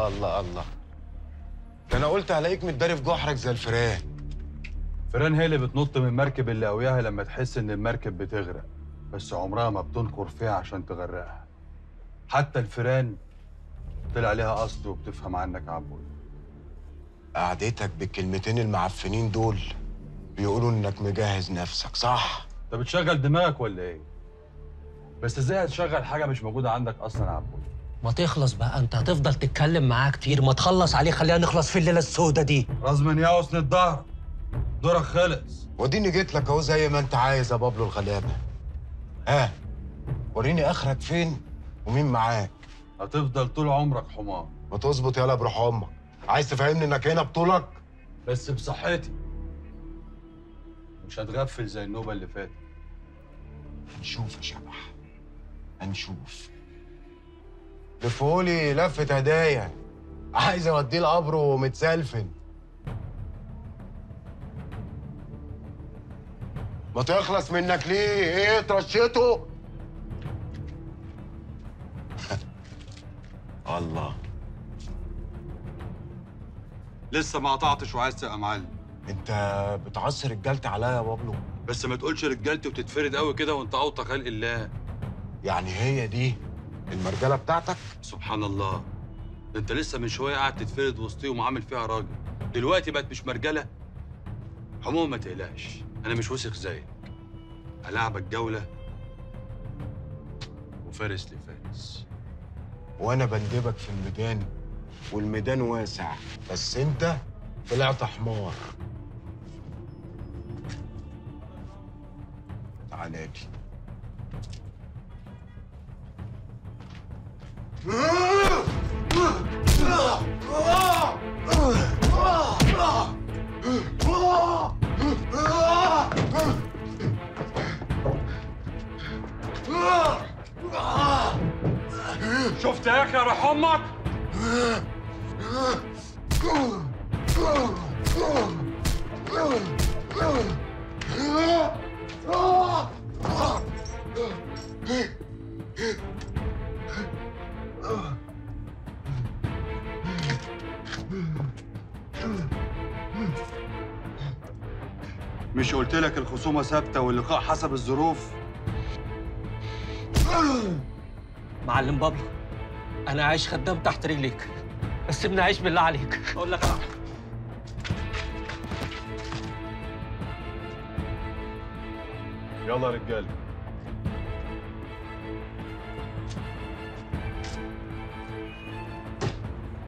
الله الله الله ده انا قلت هلاقيك متداري في جحرك زي الفئران فران هي اللي بتنط من المركب اللي قوياها لما تحس ان المركب بتغرق بس عمرها ما بتنكر فيها عشان تغرقها حتى الفيران طلع ليها قصد وبتفهم عنك عبود قعدتك بالكلمتين المعفنين دول بيقولوا انك مجهز نفسك صح انت بتشغل دماغك ولا ايه بس ازاي هتشغل حاجه مش موجوده عندك اصلا يا عبود ما تخلص بقى انت هتفضل تتكلم معاه كتير ما تخلص عليه خلينا نخلص في الليله السودة دي رزم يا حسن الظهر دورك خلص وديني جيت لك اهو زي ما انت عايز يا بابلو الغلابه ها وريني اخرك فين ومين معاك هتفضل طول عمرك حمار ما تظبط يالا بروح امك عايز تفهمني انك هنا بطولك بس بصحتي مش هتغفل زي النوبه اللي فاتت هنشوف يا شبح هنشوف لفولي لفة هدايا عايز اوديه القبر ومتسلفن ما تخلص منك ليه؟ ايه ترشيته؟ الله لسه ما قطعتش وعايز تبقى معلم انت بتعصر رجالتي عليا يا بابلو بس ما تقولش رجالتي وتتفرد قوي كده وانت اوطى خلق الله يعني هي دي المرجله بتاعتك؟ سبحان الله ده انت لسه من شويه قاعد تتفرد وسطيهم وعامل فيها راجل دلوقتي بقت مش مرجله عموما ما تقلقش انا مش وسخ زيك هلاعبك جوله وفارس لفارس وانا بندبك في الميدان والميدان واسع بس انت طلعت حمار تعالى لي شفت يا اخي يا روح امك مش قلت لك الخصومه ثابته واللقاء حسب الظروف معلم بابلو انا عايش خدام تحت رجليك بس سيبني اعيش بالله عليك اقول لك انا يلا يا رجاله